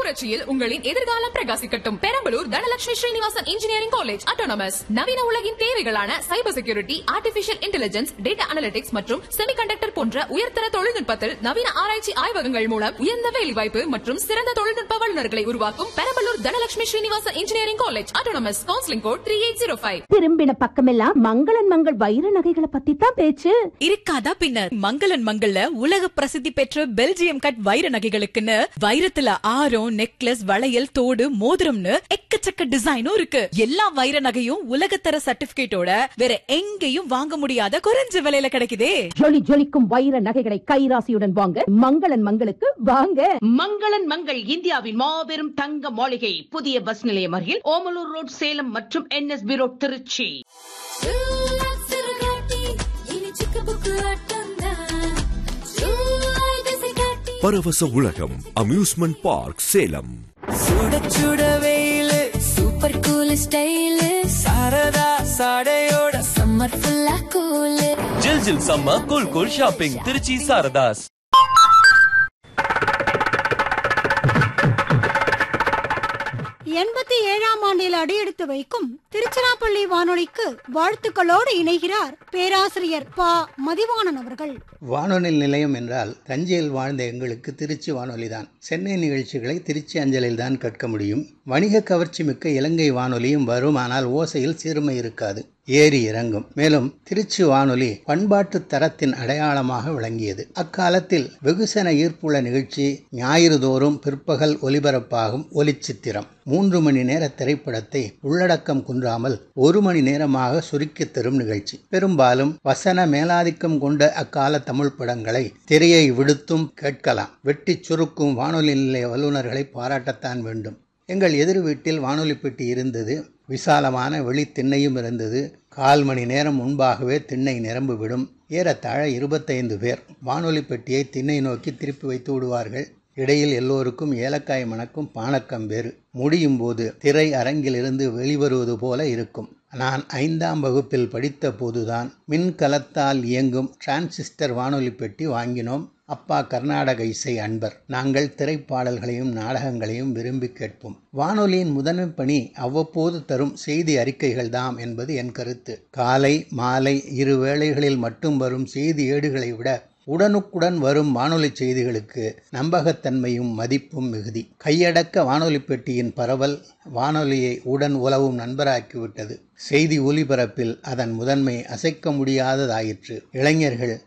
புரட்சியில் உங்களின் எதிர்காலம் பிரகாசிக்கட்டும் Perambalur Dhanalakshmi Srinivasan engineering college autonomous நவீன உலகின் தேவைகளான cyber security artificial intelligence data analytics மற்றும் செமிகண்டக்டர் போன்ற உயர்தர தொழில்நுட்பத்தில் நவீன ஆராய்ச்சி ஆய்வகங்கள் மூலம் உயர்ந்த வேலைவாய்ப்பு மற்றும் சிறந்த தொழில்நுட்ப வல்லுநர்களை உருவாக்கும் Perambalur Dhanalakshmi Srinivasan engineering college autonomous counselling code three eight zero five திரும்பின பக்கமெல்லாம் மங்களன் மங்கள் வைர நகைகளை பத்தி தான் பேச்சு இருக்காதா பின்னர் மங்களன் மங்கள்ல உலக பிரசித்தி பெற்ற பெல்ஜியம் கட் வைர நகைகளுக்குன்னு வைரத்துல ஆரம் நெக்லஸ் வளையல் தோடு மோதிரம்னு எக்கச்சக்க டிசைனும் இருக்கு எல்லா வைர நகையும் உலகத்தர சர்டிபிகேட்டோட வேற எங்கேயும் வாங்க முடியாத குறைஞ்ச விலையில கிடைக்குதே ஜொலி ஜொலிக்கும் வைர நகைகளை கைராசியுடன் வாங்க மங்களன் மங்களுக்கு வாங்க மங்களன் மங்கள் இந்தியாவின் மாபெரும் தங்க மாளிகை புதிய பஸ் நிலையம் அருகில் ஓமலூர் ரோட் சேலம் மற்றும் என்எஸ்பி ரோட் திருச்சி பரவச உலகம் அம்யூஸ்மெண்ட் பார்க் சேலம் சுட சுட வெயிலு சூப்பர் கூல் ஸ்டைலு சாரதா சாடையோட சம்மர் ஃபுல்லா கூலு ஜில் ஜில் சம்ம cool cool shopping Trichy Saradhas எண்பத்தி ஏழாம் ஆண்டில் அடியெடுத்து வைக்கும் திருச்சிராப்பள்ளி வானொலிக்கு வாழ்த்துக்களோடு இணைகிறார் பேராசிரியர் பா மதிவாணன் அவர்கள் வானொலி நிலையம் என்றால் தஞ்சையில் வாழ்ந்த எங்களுக்கு திருச்சி வானொலிதான் சென்னை நிகழ்ச்சிகளை திருச்சி அஞ்சலில் தான் கேட்க முடியும் வணிக கவர்ச்சி மிக்க இலங்கை வானொலியும் வரும் ஆனால் ஓசையில் சிறுமை இருக்காது ஏறி இறங்கும் மேலும் திருச்சி வானொலி பண்பாட்டு தரத்தின் அடையாளமாக விளங்கியது அக்காலத்தில் வெகுசன ஈர்ப்புள்ள நிகழ்ச்சி ஞாயிறு தோறும் பிற்பகல் ஒலிபரப்பாகும் ஒலிச்சித்திரம் மூன்று மணி நேர திரைப்படத்தை உள்ளடக்கம் குன்றாமல் ஒரு மணி நேரமாக சுருக்கித் தரும் நிகழ்ச்சி பெரும்பாலும் வசன மேலாதிக்கம் கொண்ட அக்கால தமிழ் படங்களை திரையை விடுத்தும் கேட்கலாம் வெட்டி சுருக்கும் வானொலி நிலைய வல்லுநர்களை பாராட்டத்தான் வேண்டும் எங்கள் எதிர் வீட்டில் வானொலி பெட்டி இருந்தது விசாலமான வெளி திண்ணையும் இருந்தது கால் மணி நேரம் முன்பாகவே திண்ணை நிரம்பிவிடும் ஏறத்தாழ இருபத்தைந்து பேர் வானொலி பெட்டியை திண்ணை நோக்கி திருப்பி வைத்து விடுவார்கள் இடையில் எல்லோருக்கும் ஏலக்காய் மணக்கும் பானக்கம் வேறு முடியும் போது திரை அரங்கிலிருந்து வெளிவருவது போல இருக்கும் நான் ஐந்தாம் வகுப்பில் படித்த போதுதான் மின்கலத்தால் இயங்கும் டிரான்சிஸ்டர் வானொலி பெட்டி வாங்கினோம் அப்பா கர்நாடக இசை அன்பர் நாங்கள் திரைப்பாடல்களையும் நாடகங்களையும் விரும்பி கேட்போம் வானொலியின் முதன்மை பணி அவ்வப்போது தரும் செய்தி அறிக்கைகள் தாம் என்பது என் கருத்து காலை மாலை இரு வேளைகளில் மட்டும் வரும் செய்தி ஏடுகளை விட உடனுக்குடன் வரும் வானொலி செய்திகளுக்கு நம்பகத்தன்மையும் மதிப்பும் மிகுதி கையடக்க வானொலி பெட்டியின் பரவல் வானொலியை உடன் உலவும் நண்பராக்கிவிட்டது செய்தி ஒலிபரப்பில் அதன் முதன்மை அசைக்க முடியாததாயிற்று இளைஞர்கள்